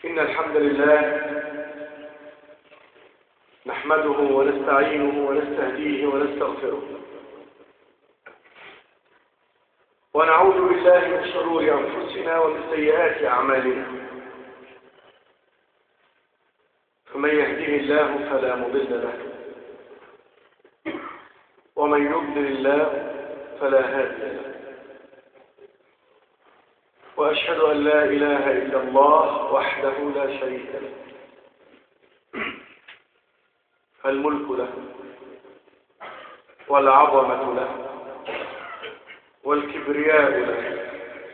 إن الحمد لله نحمده ونستعينه ونستهديه ونستغفره ونعوذ بالله من شرور أنفسنا ومن سيئات أعمالنا فمن يهده الله فلا مضل له ومن يضلل الله فلا هادي له وأشهد أن لا إله إلا الله وحده لا شريك له الملك له والعظمة له والكبرياء له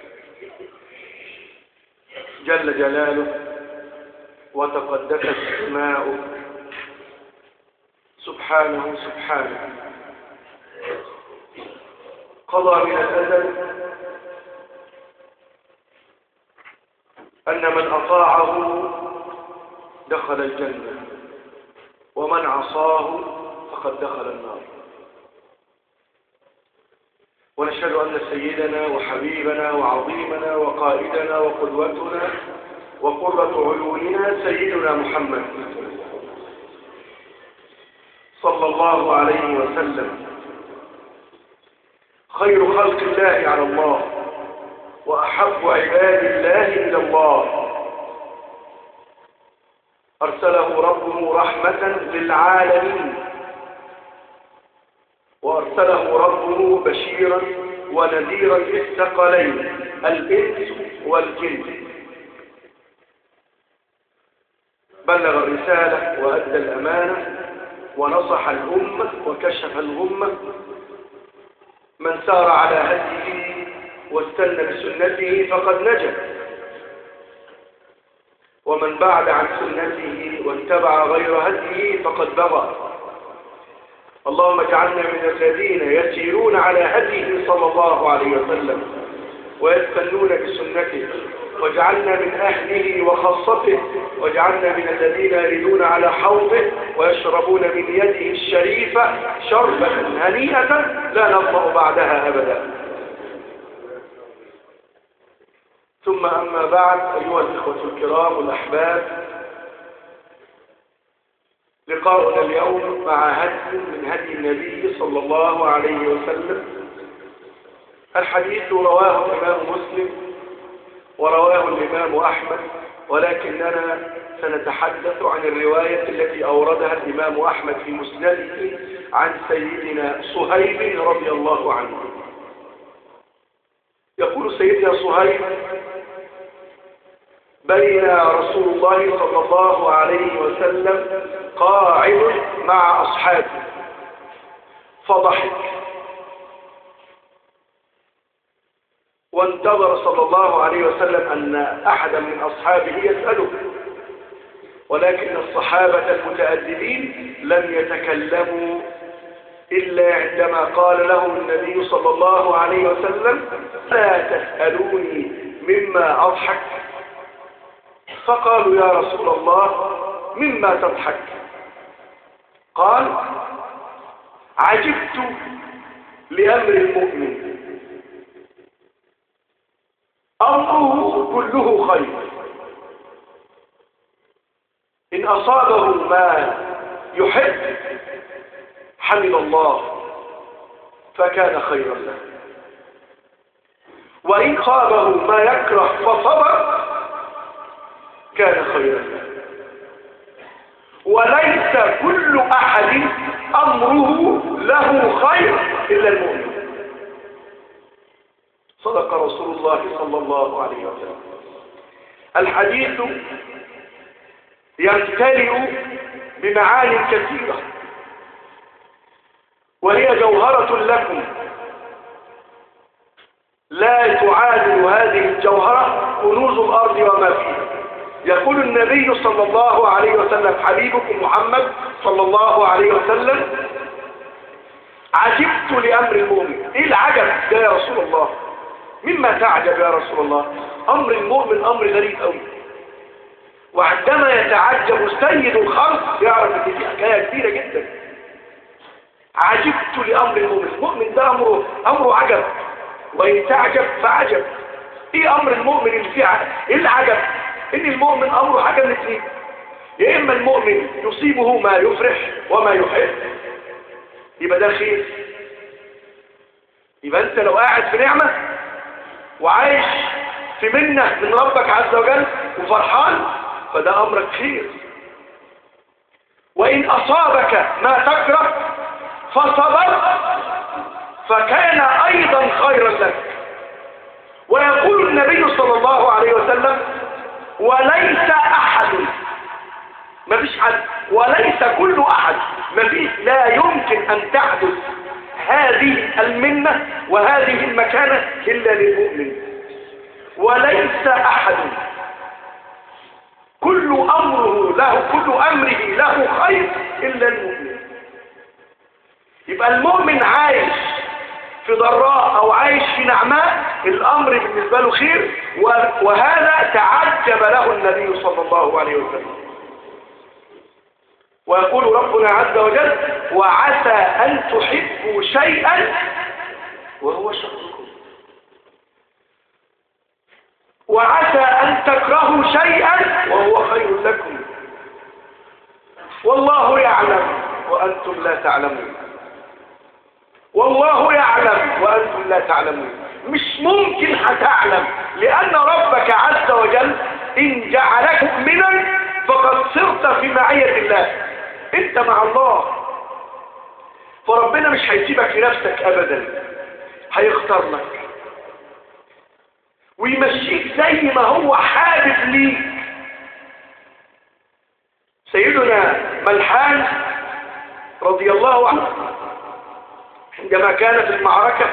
جل جلاله وتقدست اسماؤه سبحانه سبحانه قضى من الأزل أن من أطاعه دخل الجنة ومن عصاه فقد دخل النار ونشهد أن سيدنا وحبيبنا وعظيمنا وقائدنا وقدوتنا وقرة عيوننا سيدنا محمد صلى الله عليه وسلم خير خلق الله على الله وأحب عباد الله إلى الله أرسله ربه رحمة للعالمين وأرسله ربه بشيرا ونذيرا للثقلين الإنس والجن بلغ الرسالة وأدى الأمانة ونصح الأمة وكشف الغمة من سار على هديه واستنى بسنته فقد نجا ومن بعد عن سنته واتبع غير هديه فقد بغى اللهم اجعلنا من الذين يسيرون على هديه صلى الله عليه وسلم ويستنون بسنته واجعلنا من أهله وخاصته واجعلنا من الذين يريدون على حوضه ويشربون من يده الشريفة شربة هنيئة لا نظمأ بعدها أبدا ثم أما بعد أيها الإخوة الكرام والأحباب لقاؤنا اليوم مع هدي من هدي النبي صلى الله عليه وسلم الحديث رواه الإمام مسلم ورواه الإمام أحمد ولكننا سنتحدث عن الرواية التي أوردها الإمام أحمد في مسنده عن سيدنا صهيب رضي الله عنه يقول سيدنا صهيب بين رسول الله صلى الله عليه وسلم قاعد مع أصحابه فضحك وانتظر صلى الله عليه وسلم أن أحدا من أصحابه يسأله ولكن الصحابة المتأدبين لم يتكلموا إلا عندما قال لهم النبي صلى الله عليه وسلم لا تسألوني مما أضحك فقالوا يا رسول الله مما تضحك قال عجبت لأمر المؤمن أمره كله خير إن أصابه ما يحب حمد الله فكان خيرا له وإن خابه ما يكره فصبر كان خيرا له وليس كل أحد أمره له خير إلا المؤمن صدق رسول الله صلى الله عليه وسلم الحديث يمتلئ بمعاني كثيرة وهي جوهرة لكم لا تعادل هذه الجوهرة كنوز الأرض وما فيها يقول النبي صلى الله عليه وسلم حبيبكم محمد صلى الله عليه وسلم عجبت لأمر المؤمن إيه العجب ده يا رسول الله مما تعجب يا رسول الله أمر المؤمن أمر غريب أوي وعندما يتعجب سيد الخلق يعرف ان دي حكايه كبيره جدا عجبت لامر المؤمن المؤمن ده امره امره عجب وان تعجب فعجب ايه امر المؤمن اللي فيه عجب ايه العجب ان المؤمن امره حاجة من اثنين يا اما المؤمن يصيبه ما يفرح وما يحب يبقى ده خير يبقى انت لو قاعد في نعمة وعايش في منة من ربك عز وجل وفرحان فده امرك خير وان اصابك ما تكره فصبرت فكان ايضا خيرا لك ويقول النبي صلى الله عليه وسلم وليس احد ما فيش حد وليس كل احد ما فيش لا يمكن ان تحدث هذه المنة وهذه المكانة الا للمؤمن وليس احد كل امره له كل امره له خير الا المؤمن يبقى المؤمن عايش في ضراء او عايش في نعماء الامر بالنسبة له خير وهذا تعجب له النبي صلى الله عليه وسلم ويقول ربنا عز وجل وعسى ان تحبوا شيئا وهو شر لكم وعسى ان تكرهوا شيئا وهو خير لكم والله يعلم وانتم لا تعلمون والله يعلم وأنتم لا تعلمون مش ممكن هتعلم لأن ربك عز وجل إن جعلك مؤمنا فقد صرت في معية الله أنت مع الله فربنا مش هيسيبك لنفسك أبدا هيختار لك ويمشيك زي ما هو حابب ليك سيدنا ملحان رضي الله عنه عندما كان في المعركة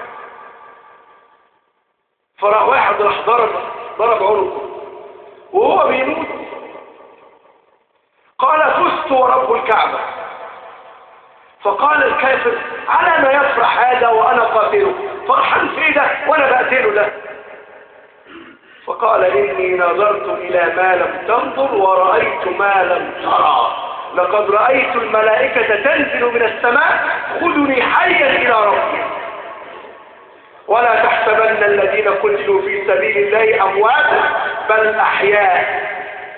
فرأى واحد راح ضرب ضرب عنقه وهو بيموت قال فزت ورب الكعبة فقال الكافر على ما يفرح هذا وأنا قاتله فرحان في ده وأنا بقتله ده فقال إني نظرت إلى ما لم تنظر ورأيت ما لم ترى لقد رأيت الملائكة تنزل من السماء خذني حيا إلى ربي ولا تحسبن الذين قتلوا في سبيل الله أمواتا بل أحياء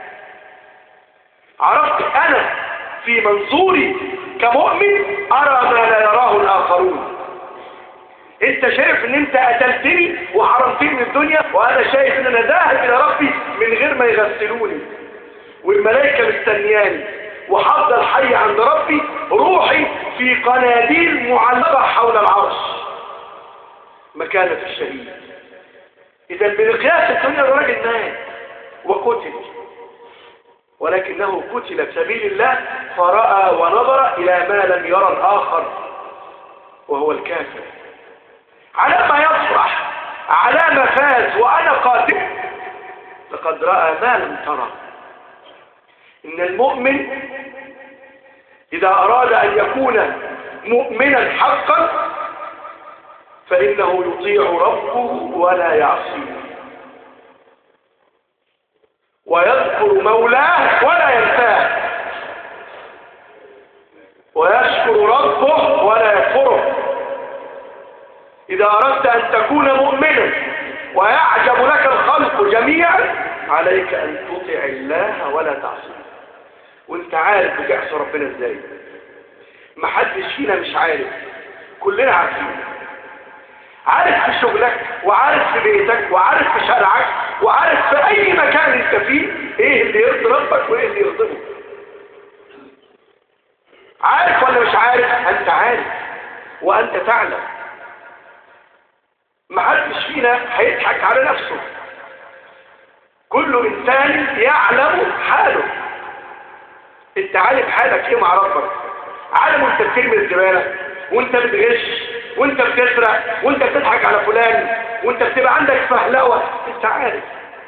عرفت أنا في منظوري كمؤمن أرى ما لا يراه الآخرون انت شايف ان انت قتلتني وحرمتني من الدنيا وانا شايف ان انا ذاهب الى ربي من غير ما يغسلوني والملائكة مستنياني وحفظ الحي عند ربي روحي في قناديل معلقة حول العرش مكانة الشهيد إذا بمقياس الدنيا الراجل مات وقتل ولكنه قتل في سبيل الله فرأى ونظر إلى ما لم يرى الآخر وهو الكافر على ما يفرح على ما فاز وأنا قاتل لقد رأى ما لم ترى إن المؤمن إذا أراد أن يكون مؤمنا حقا فإنه يطيع ربه ولا يعصيه ويذكر مولاه ولا ينساه ويشكر ربه ولا يكفره إذا أردت أن تكون مؤمنا ويعجب لك الخلق جميعا عليك أن تطع الله ولا تعصيه وانت عارف بتعصي ربنا ازاي محدش فينا مش عارف كلنا عارفين عارف في شغلك وعارف في بيتك وعارف في شارعك وعارف في اي مكان انت فيه ايه اللي يرضي ربك وايه اللي يغضبه عارف ولا مش عارف انت عارف وانت تعلم محدش فينا هيضحك على نفسه كل انسان يعلم حاله انت عارف حالك ايه مع ربك عالم وانت بترمي الزباله وانت بتغش وانت بتسرق وانت بتضحك على فلان وانت بتبقى عندك فهلوه انت عارف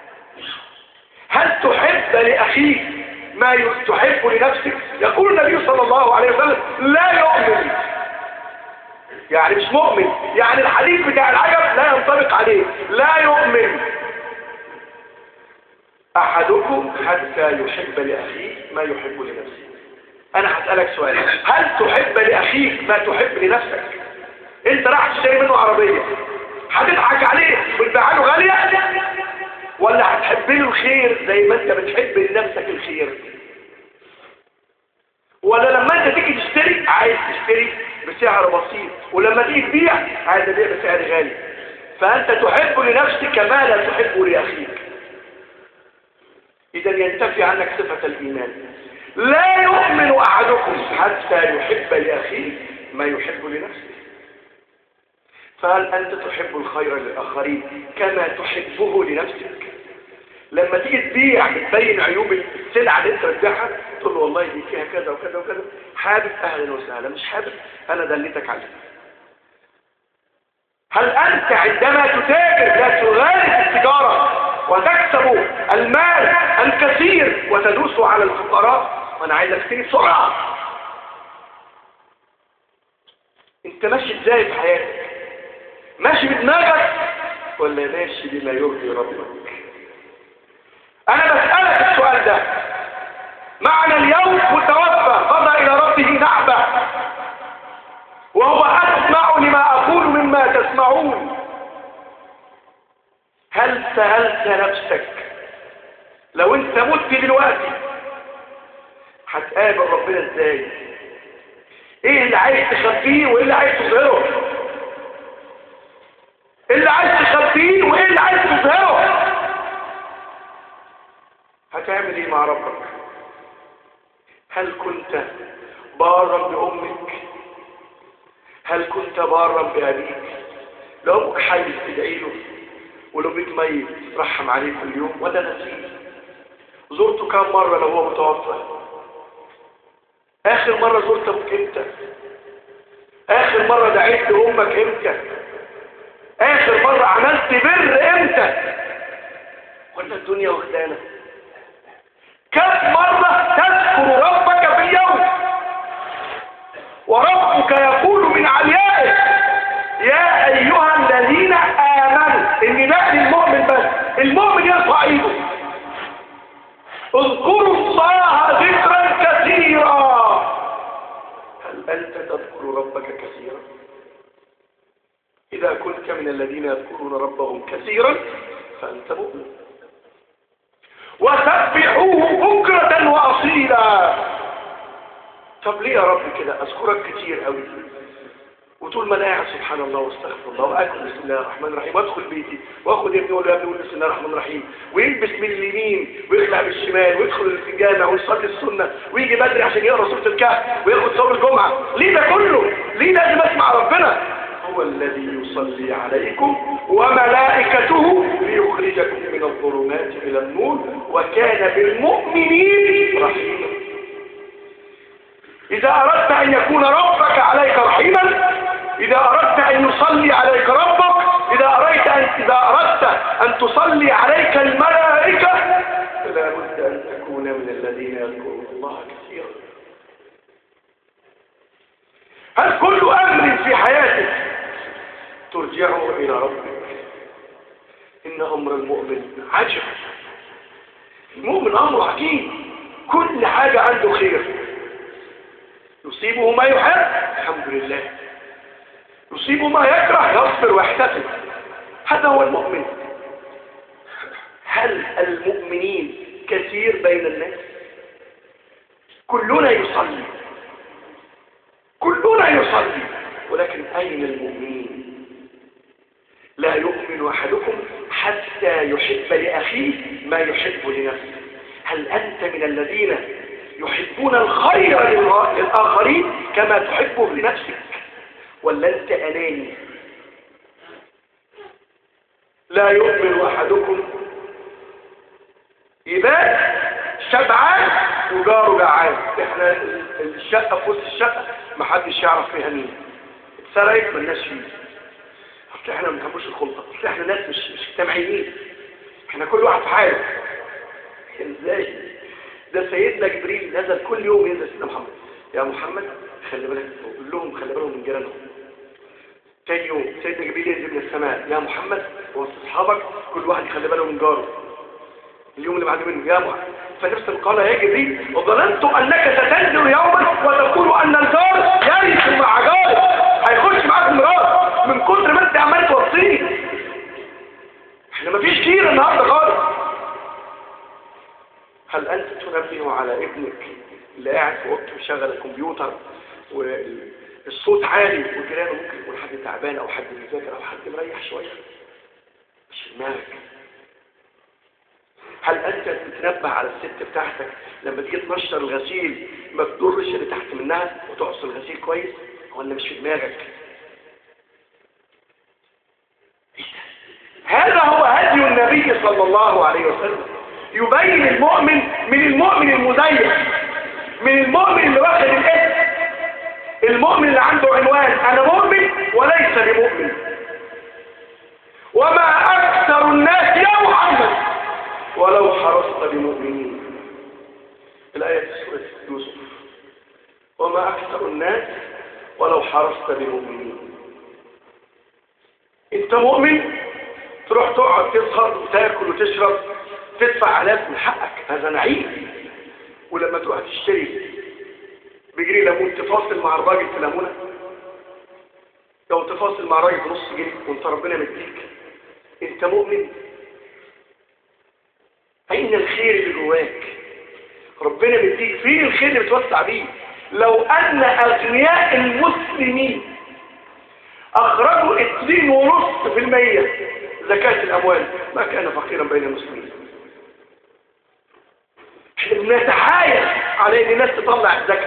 هل تحب لاخيك ما تحب لنفسك يقول النبي صلى الله عليه وسلم لا يؤمن يعني مش مؤمن يعني الحديث بتاع العجب لا ينطبق عليه لا يؤمن أحدكم حتى يحب لأخيه ما يحب لنفسه أنا هسألك سؤال هل تحب لأخيك ما تحب لنفسك أنت راح تشتري منه عربية هتضحك عليه وتبيعها له غالية ولا هتحب له الخير زي ما انت بتحب لنفسك الخير ولا لما انت تيجي تشتري عايز تشتري بسعر بسيط ولما تيجي تبيع عايز تبيع بسعر غالي فانت تحب لنفسك ما لا تحب لاخيك اذا ينتفي عنك صفة الايمان لا يؤمن احدكم حتى يحب لاخيه ما يحب لنفسه فهل انت تحب الخير للاخرين كما تحبه لنفسك لما تيجي تبيع بتبين عيوب السلعه اللي انت بتبيعها تقول له والله دي فيها كذا وكذا وكذا حابب اهلا وسهلا مش حابب انا دليتك عليه هل انت عندما تتاجر لا تغالي في التجاره وتكسب المال الكثير وتدوس على الفقراء وانا عايزك تيجي بسرعه انت ماشي ازاي في حياتك ماشي بدماغك ولا ماشي بما يرضي ربك انا بسألك السؤال ده معنى اليوم متوفى قضى الى ربه نعبة وهو اسمع لما اقول مما تسمعون هل سألت نفسك لو انت مت دلوقتي هتقابل ربنا ازاي ايه اللي عايز تخبيه وايه اللي عايز تظهره ايه اللي عايز تخبيه وايه اللي عايز تظهره هتعمل ايه مع ربك هل كنت بارا بامك هل كنت بارا بابيك لو ابوك حي تدعي له ولو بيك ميت ترحم عليه كل يوم ولا نسيت زرته كم مرة لو هو متوفى اخر مرة زرت ابوك امتى اخر مرة دعيت لامك امتى اخر مرة عملت بر امتى ولا الدنيا واخدانا كم مرة تذكر ربك في اليوم وربك يقول من عليائه يا ايها الذين امنوا ان ده للمؤمن بس المؤمن يرفع ايده اذكروا الله ذكرا كثيرا هل انت تذكر ربك كثيرا اذا كنت من الذين يذكرون ربهم كثيرا فانت مؤمن وسبحوه بكرة وأصيلا طب ليه يا رب كده أذكرك كتير قوي وطول ما انا قاعد سبحان الله واستغفر الله واكل بسم الله الرحمن الرحيم وادخل بيتي واخد ابني واقول له يا ابني بسم الله الرحمن الرحيم ويلبس من اليمين ويخلع بالشمال ويدخل في الجامع ويصلي السنه ويجي بدري عشان يقرا سوره الكهف وياخد صوم الجمعه ليه ده كله؟ ليه لازم اسمع ربنا؟ هو الذي يصلي عليكم وملائكته ليخرجكم من الظلمات إلى النور وكان بالمؤمنين رحيما إذا أردت أن يكون ربك عليك رحيما إذا أردت أن يصلي عليك ربك إذا أردت أن, إذا أردت أن تصلي عليك الملائكة فلا بد أن تكون من الذين يذكرون الله كثيرا هل كل أمر في حياتك ترجعه إلى ربك إن أمر المؤمن عجب المؤمن أمر عجيب كل حاجة عنده خير يصيبه ما يحب الحمد لله يصيبه ما يكره يصبر ويحتسب هذا هو المؤمن هل المؤمنين كثير بين الناس كلنا يصلي كلنا يصلي ولكن أين المؤمنين لا يؤمن أحدكم حتى يحب لأخيه ما يحب لنفسه هل أنت من الذين يحبون الخير للآخرين كما تحبه لنفسك ولا أنت أناني لا يؤمن أحدكم يبات شبعان وجاره جعان احنا الشقة في وسط الشقة محدش يعرف فيها مين اتسرقت ملناش فيه اصل احنا ما بنحبوش الخلطة اصل احنا ناس مش مش اجتماعيين احنا كل واحد في حاله ازاي ده سيدنا جبريل نزل كل يوم ينزل سيدنا محمد يا محمد خلي بالك قول لهم خلي بالهم من جيرانهم تاني يوم سيدنا جبريل ينزل من السماء يا محمد وسط اصحابك كل واحد يخلي باله من جاره اليوم اللي بعد منه يا محمد فنفس قال يا جبريل وظننت انك ستنزل يوما وتقول ان الجار يرث مع جاره هيخش معاك مرار من كتر ما انت عمال توصيه احنا مفيش كتير النهارده خالص اللي قاعد في اوضته وشغل الكمبيوتر والصوت عالي وجيرانه ممكن يكون حد تعبان او حد بيذاكر او حد مريح شويه مش في دماغك هل انت بتنبه على الست بتاعتك لما تيجي تنشر الغسيل ما تضرش اللي تحت منها وتعصر الغسيل كويس ولا مش في دماغك هذا هو هدي النبي صلى الله عليه وسلم يبين المؤمن من المؤمن المزيف من المؤمن اللي واخد الاسم المؤمن اللي عنده عنوان انا مؤمن وليس بمؤمن وما اكثر الناس يا محمد ولو حرصت بمؤمنين الايه في سوره يوسف وما اكثر الناس ولو حرصت بمؤمنين انت مؤمن تروح تقعد تسهر وتاكل وتشرب تدفع آلاف من حقك هذا نعيم ولما تروح تشتري بجري ليمون تفاصل مع الراجل في ليمونه لو تفاصل مع الراجل بنص جنيه وانت ربنا مديك انت مؤمن اين الخير اللي جواك ربنا مديك فين الخير اللي بتوسع بيه لو ان اغنياء المسلمين اخرجوا 2.5% زكاة الاموال ما كان فقيرا بين المسلمين نتحايل على ان الناس تطلع الزكاة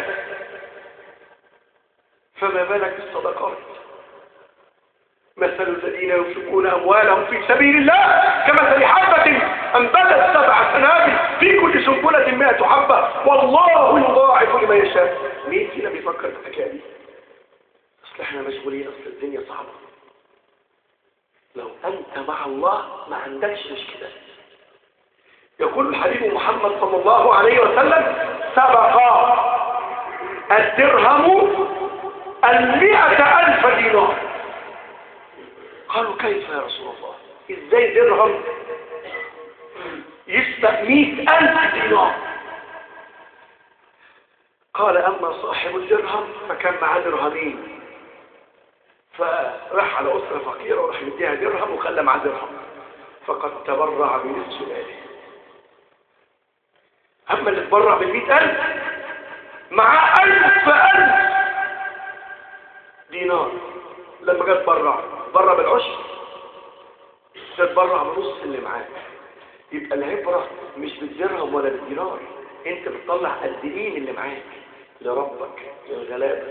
فما بالك بالصدقات مثل الذين ينفقون اموالهم في سبيل الله كمثل حبة انبتت سبع سنابل في كل سنبلة مئة حبة والله يضاعف لمن يشاء مين فينا بيفكر في الحكايه دي اصل احنا مشغولين اصل الدنيا صعبة لو انت مع الله ما عندكش مشكلة يقول الحبيب محمد صلى الله عليه وسلم سبق الدرهم المئة ألف دينار قالوا كيف يا رسول الله ازاي درهم يسبق مئة ألف دينار قال أما صاحب الدرهم فكان معاه درهمين فراح على أسرة فقيرة وراح يديها درهم وخلى معاه درهم فقد تبرع بنصف ماله أما اللي تبرع بالمئة ألف معاه ألف ألف دينار لما جاء تبرع تبرع بالعشر تتبرع بنص اللي معاك يبقى العبرة مش بالدرهم ولا بالدينار انت بتطلع قد ايه من اللي معاك لربك للغلابة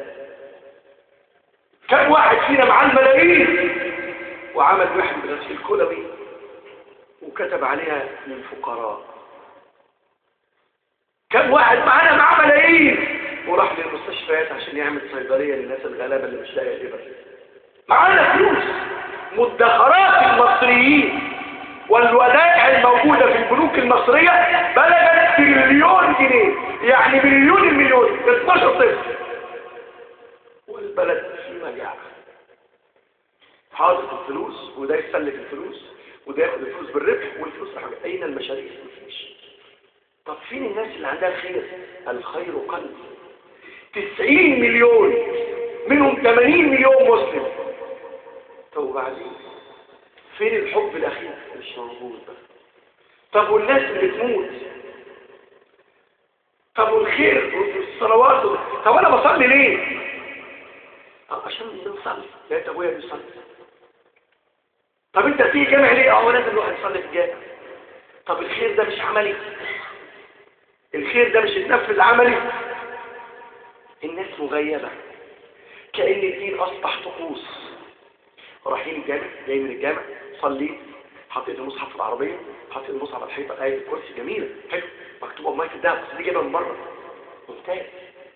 كم واحد فينا معاه الملايين وعمل واحد غسيل كلوي وكتب عليها للفقراء كم واحد معانا معاه ملايين وراح للمستشفيات عشان يعمل صيدلية للناس الغلابة اللي مش لاقيه الإبر معانا فلوس مدخرات المصريين والودائع الموجودة في البنوك المصرية بلغت تريليون جنيه يعني مليون المليون 12 صفر والبلد في مجاعة حاطط الفلوس وده يسلك الفلوس وده ياخد الفلوس بالربح والفلوس راح اين المشاريع مفيش طب فين الناس اللي عندها الخير الخير قلب 90 مليون منهم 80 مليون مسلم طب وبعدين فين الحب الاخير مش موجود طب والناس اللي بتموت طب والخير والصلوات طب انا بصلي ليه طب عشان بنصلي لقيت ابويا بيصلي طب انت تيجي جامع ليه اه لازم الواحد يصلي في الجامع طب الخير ده مش عملي الخير ده مش يتنفذ عملي الناس مغيبة كأن الدين أصبح طقوس رايحين الجامع جاي من الجامع صليت حطيت المصحف في العربية حطيت المصحف على الحيطة آية الكرسي جميلة حلو مكتوبة بمية الدهب بس دي جايبها من بره ممتاز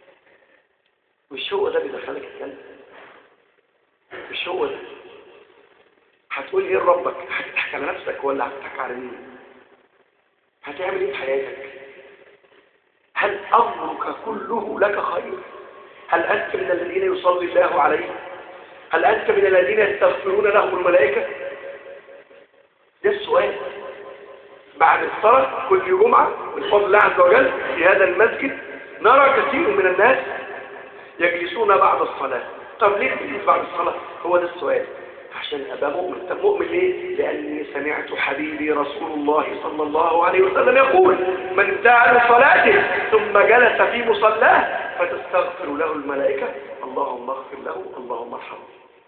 مش هو ده بيدخلك الجنة مش هو ده هتقول ايه لربك هتضحك على نفسك ولا هتضحك على مين هتعمل ايه في حياتك هل أمرك كله لك خير هل أنت من الذين يصلي الله عليهم هل أنت من الذين يستغفرون لهم الملائكة ده السؤال بعد الصلاة كل جمعة من فضل الله عز وجل في هذا المسجد نرى كثير من الناس يجلسون بعد الصلاة طب ليه تجلس بعد الصلاة هو ده السؤال عشان أبقى مؤمن طب مؤمن ليه؟ لأني سمعت حبيبي رسول الله صلى الله عليه وسلم يقول من انتهى من صلاته ثم جلس في مصلاه فتستغفر له الملائكة اللهم اغفر له اللهم ارحمه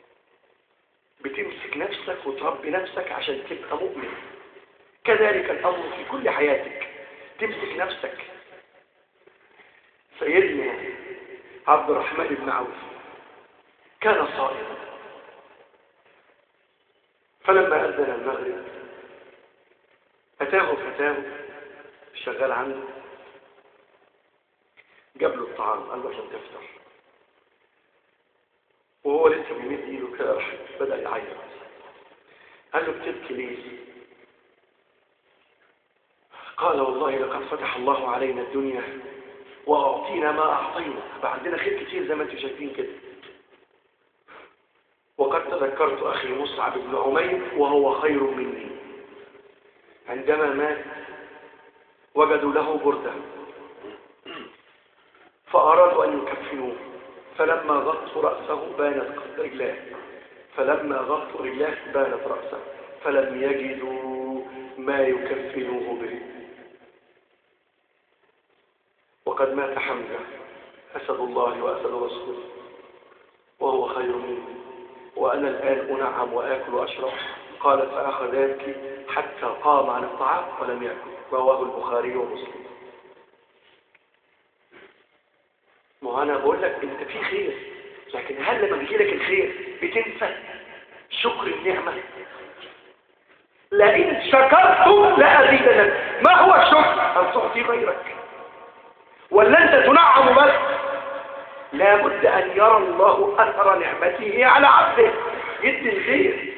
بتمسك نفسك وتربي نفسك عشان تبقى مؤمن كذلك الأمر في كل حياتك تمسك نفسك سيدنا عبد الرحمن بن عوف كان صائما فلما أذن المغرب أتاه فتاه شغال عنده جاب له الطعام قال له عشان تفطر وهو لسه بيمد ايده كده راح بدأ يعيط قال له بتبكي ليه قال والله لقد فتح الله علينا الدنيا وأعطينا ما أعطينا فعندنا خير كتير زي ما انتم شايفين كده وقد تذكرت أخي مصعب بن عمير وهو خير مني عندما مات وجدوا له بردة فأرادوا أن يكفنوه فلما غطوا رأسه بانت رجلاه فلما غطوا رجلاه بانت رأسه فلم يجدوا ما يكفنوه به وقد مات حمزة أسد الله وأسد رسوله وهو خير مني وأنا الآن أنعم وآكل وأشرب قال فأخذ يبكي حتى قام عن الطعام ولم يأكل رواه البخاري ومسلم ما أنا بقول لك أنت في خير لكن هل لما بيجي لك الخير بتنسى شكر النعمة لئن شكرتم لأزيدنك ما هو الشكر أن تعطي غيرك ولا أنت تنعم بس لابد أن يرى الله أثر نعمته على عبده يدي الخير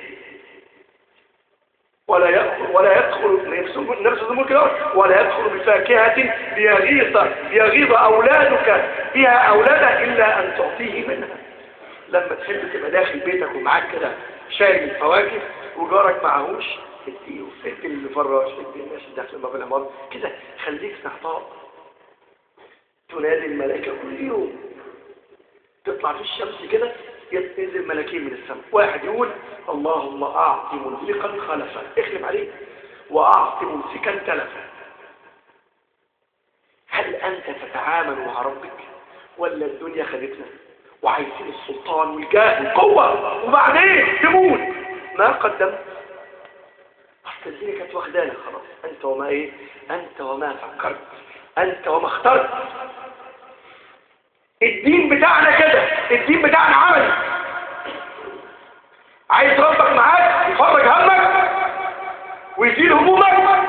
ولا يدخل ولا يدخل نفس الملك ولا يدخل بفاكهة ليغيظ ليغيظ أولادك بها أولادك إلا أن تعطيه منها لما تحب تبقى داخل بيتك ومعاك كده شاي الفواكه وجارك معهوش اديه ادي اللي فراش ادي الناس اللي داخل ما بالعمار كده خليك سعطاء تنادي الملائكة كل يوم تطلع في الشمس كده ينزل ملاكين من السماء واحد يقول اللهم أعطي منفقا خلفا اخلف عليه وأعطي ممسكا تلفا هل أنت تتعامل مع ربك ولا الدنيا خدتنا وعايزين السلطان والجاه والقوة وبعدين تموت ما قدمت أصل الدنيا كانت واخدانا خلاص أنت وما إيه أنت وما فكرت أنت وما اخترت الدين بتاعنا كده الدين بتاعنا عملي عايز ربك معاك يفرج همك ويزيل همومك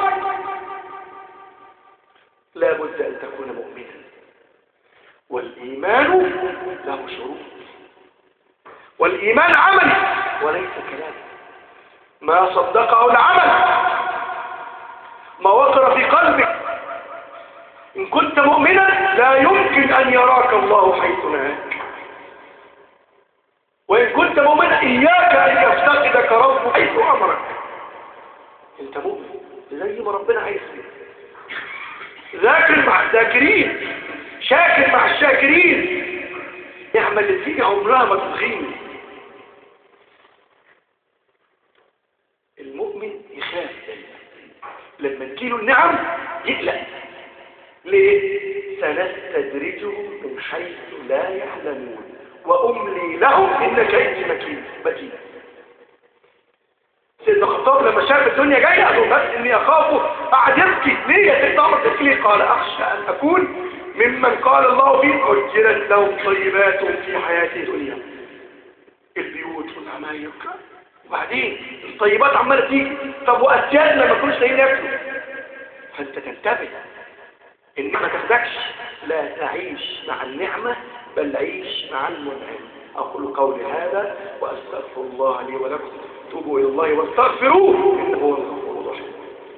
لابد أن تكون مؤمنا والإيمان له شروط والإيمان عمل وليس كلام ما صدقه العمل ما وقر في قلبك إن كنت مؤمنا لا يمكن أن يراك الله حيث نهاك وإن كنت مؤمنا إياك أن يفتقدك ربك حيث أمرك أنت مؤمن زي ما ربنا عايز ذاكر مع الذاكرين شاكر مع الشاكرين نعمة التي عمرها ما تتغير المؤمن يخاف لما تجيله النعم يقلق ليه سنستدرجهم من حيث لا يعلمون وأملي لهم إن كيدي مكين مكين سيدنا الخطاب لما شاف الدنيا جاية قال بس إني أخافه قعد يبكي ليه يا سيدنا عمر تبكي ليه قال أخشى أن أكون ممن قال الله فيه عجلت لهم طيبات في حياته الدنيا البيوت والعماير وبعدين الطيبات عمالة تيجي طب وأسيادنا ما كنوش لاقيين ياكلوا فأنت تنتبه النعمة ما تاخدكش لا تعيش مع النعمة بل عيش مع المنعم أقول قولي هذا وأستغفر الله لي ولكم توبوا إلى الله واستغفروه إنه هو الغفور الرحيم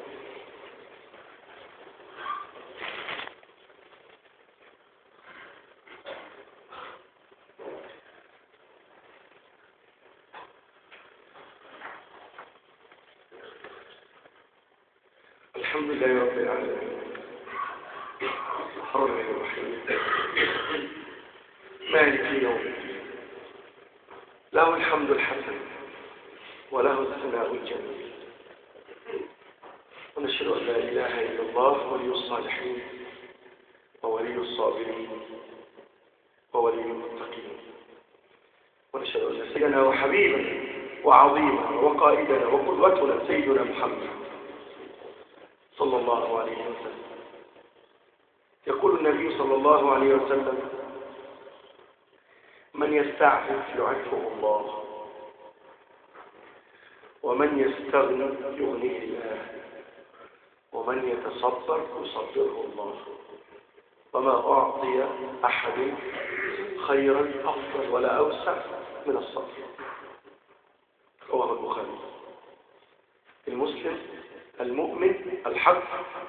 الحمد لله رب العالمين الرحمن الرحيم مالك يوم الدين له الحمد الحسن وله الثناء الجميل ونشهد أن لا إله إلا الله ولي الصالحين وولي الصابرين وولي المتقين ونشهد أن سيدنا وحبيبنا وعظيما وقائدنا وقدوتنا سيدنا محمد صلى الله عليه وسلم يقول النبي صلى الله عليه وسلم من يستعفف يعفه الله ومن يستغني يغنيه الله ومن يتصبر يصبره الله وما أعطي أحد خيرا أفضل ولا أوسع من الصبر رواه البخاري المسلم المؤمن الحق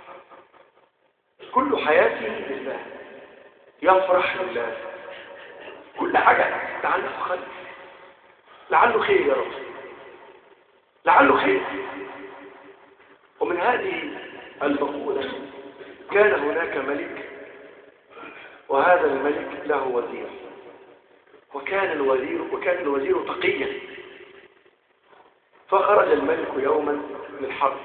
كل حياته لله يفرح لله كل حاجة لعله خير لعله خير يا رب لعله خير ومن هذه المقولة كان هناك ملك وهذا الملك له وزير وكان الوزير وكان الوزير تقيا فخرج الملك يوما للحرب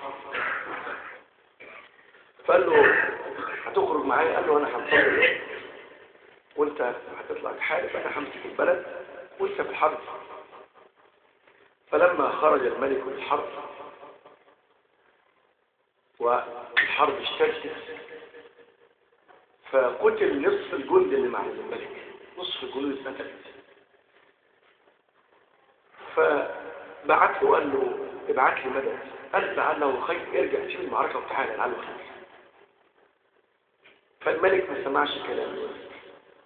فقال له هتخرج معايا قال له انا هنتظر وانت هتطلع تحارب انا همسك البلد وانت في الحرب فلما خرج الملك للحرب والحرب اشتدت فقتل نصف الجند اللي مع الملك نصف الجنود اتقتلت فبعت له قال له ابعت لي مدد قال لعله خير ارجع شوف المعركه وتعالى لعله خير فالملك ما سمعش كلام الوزير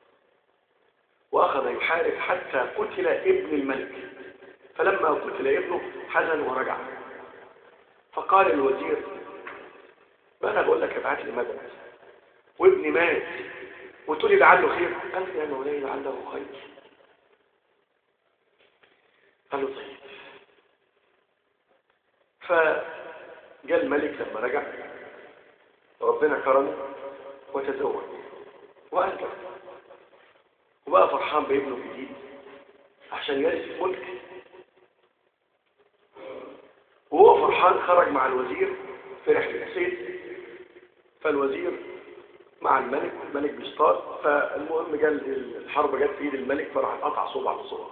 واخذ يحارب حتى قتل ابن الملك فلما قتل ابنه حزن ورجع فقال الوزير ما انا بقول لك ابعت لي مدد وابني مات وتقول لي لعله خير قال لي يا مولاي لعله خير قال له طيب فجاء الملك لما رجع ربنا كرمه وتزوج وأنجب وبقى فرحان بابنه الجديد عشان يرث الملك وهو فرحان خرج مع الوزير في رحلة صيد فالوزير مع الملك الملك بيصطاد فالمهم جاء الحرب جت في ايد الملك فراح قطع صبع بصبع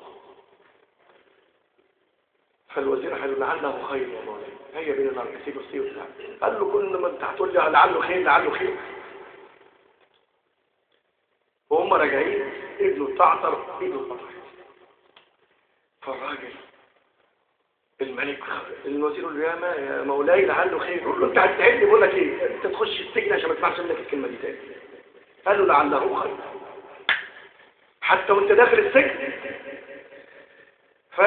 فالوزير قال له لعله خير يا مولاي هيا بينا نرجع سيب السيف قال له كل ما انت هتقول لي لعله خير لعله خير وهم راجعين ابنه تعطر ايده اتقطعت فالراجل الملك الوزير يقول له يا ما يا مولاي لعله خير يقول له انت هتتعبني بقول لك ايه انت تخش السجن عشان ما تسمعش منك الكلمه دي تاني قال له لعله خير حتى وانت داخل السجن ف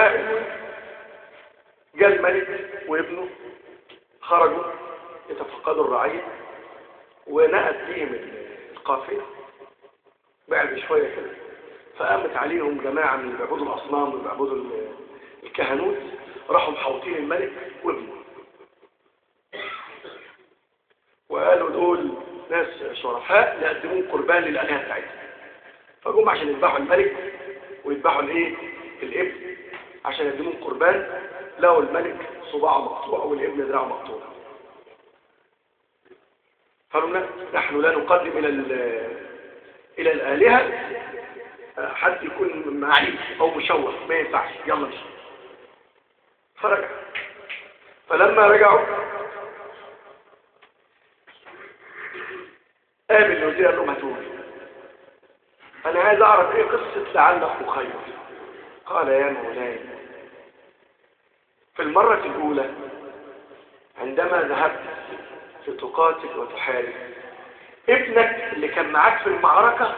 جاء الملك وابنه خرجوا يتفقدوا الرعيه ونقت بيهم القافله بعد شويه كده فقامت عليهم جماعه من بيعبدوا الاصنام وبيعبدوا الكهنوت راحوا محوطين الملك وابنه وقالوا دول ناس شرفاء يقدمون قربان للآلهة بتاعتهم فجم عشان يذبحوا الملك ويذبحوا الايه الابن عشان يقدمون قربان لقوا الملك صباعه مقطوع والابن دراعه مقطوع قالوا نحن لا نقدم الى الى الآلهة حد يكون معيب او مشوه ما ينفعش يلا مشي فرجع فلما رجعوا قابل الوزير قال لهم هاتوني انا عايز اعرف ايه قصة لعله خير قال يا مولاي في المرة الاولى عندما ذهبت لتقاتل وتحارب ابنك اللي كان معاك في المعركة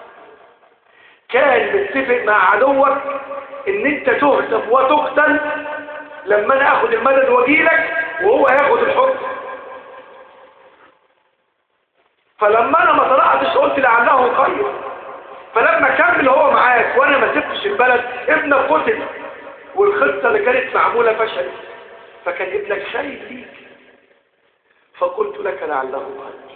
كان متفق مع عدوك ان انت تهزم وتقتل لما انا اخد المدد واجيلك وهو هياخد الحكم فلما انا ما طلعتش قلت لعله خير فلما كمل هو معاك وانا ما سبتش البلد ابنك قتل والخطه اللي كانت معموله فشلت فكان ابنك خايف ليك فقلت لك لعله خير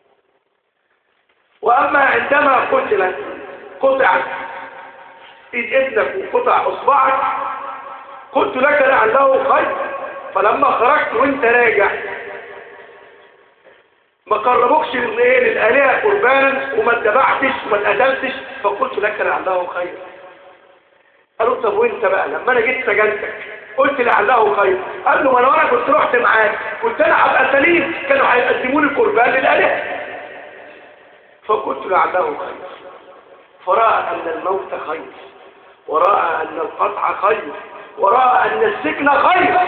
واما عندما قتل قطعت ايد ابنك وقطع اصبعك قلت لك لعله خير فلما خرجت وانت راجع ما قربوكش للايه للآلهة قربانا وما اتبعتش وما اتقتلتش فقلت لك لعله خير قالوا طب وانت بقى لما انا جيت سجنتك قلت لعله خير قال له ما لو انا كنت رحت معاك كنت انا هبقى سليم كانوا هيقدموا لي قربان للآلهة فقلت لعله خير فرأى أن الموت خير ورأى أن القطع خير ورأى أن السجن خير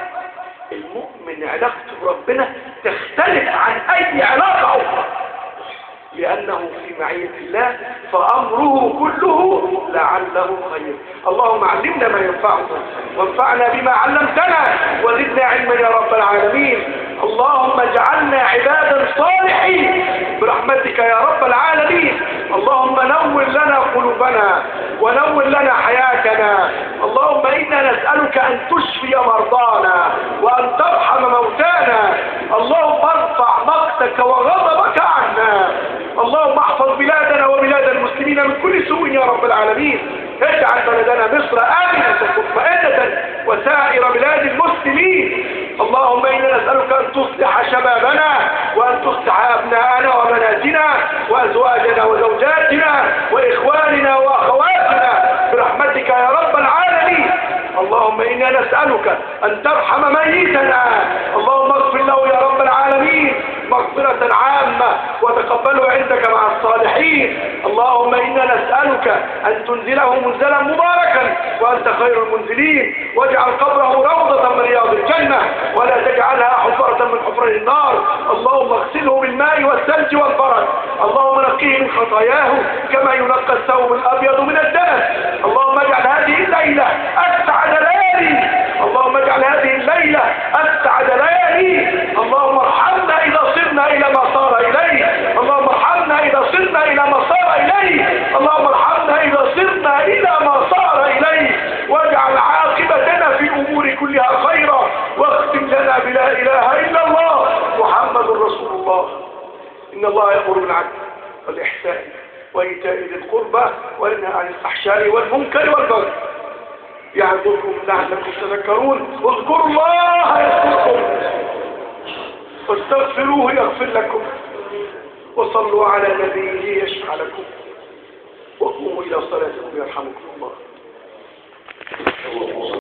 المؤمن علاقته بربنا تختلف عن أي علاقة أخرى لأنه في معية الله فأمره كله لعله خير اللهم علمنا ما ينفعنا وانفعنا بما علمتنا وزدنا علما يا رب العالمين اللهم اجعلنا عبادا صالحين برحمتك يا رب العالمين اللهم نور لنا قلوبنا ونور لنا حياتنا اللهم إنا نسألك أن تشفي مرضانا وأن ترحم موتانا اللهم ارفع مقتك وغضبك عنا اللهم احفظ بلادنا وبلاد المسلمين من كل سوء يا رب العالمين اجعل بلدنا مصر آمنة مطمئنة وسائر بلاد المسلمين اللهم إنا نسألك أن تصلح شبابنا وأن تصلح أبناءنا وبناتنا وأزواجنا وزوجاتنا وإخواننا وأخواتنا برحمتك يا رب العالمين اللهم إنا نسألك أن ترحم ميتنا اللهم اغفر له يا رب العالمين مغفرة عامة وتقبله عندك مع الصالحين اللهم إنا نسألك أن تنزله منزلا مباركا وأنت خير المنزلين واجعل قبره روضة من رياض الجنة ولا تجعلها حفرة من حفر النار اللهم اغسله بالماء والثلج والبرد اللهم نقيه من خطاياه كما ينقى الثوب الأبيض من الدنس اللهم اجعل هذه الليلة أسعد ليالي اللهم اجعل هذه الليلة أسعد ليالي اللهم ارحمنا إذا صرنا إلى ما صار إليه اللهم ارحمنا إذا صرنا إلى ما صار إليه اللهم ارحمنا إذا صرنا إلى ما صار إليه واجعل عاقبتنا في أمور كلها خيرا واختم لنا بلا إله إلا الله محمد رسول الله إن الله يأمر بالعدل والإحسان وإيتاء ذي القربى وينهى عن الفحشاء والمنكر والبغي يعظكم لعلكم تذكرون اذكروا الله يذكركم واستغفروه يغفر لكم وصلوا على نبيه يشفع لكم وقوموا إلى صلاتكم يرحمكم الله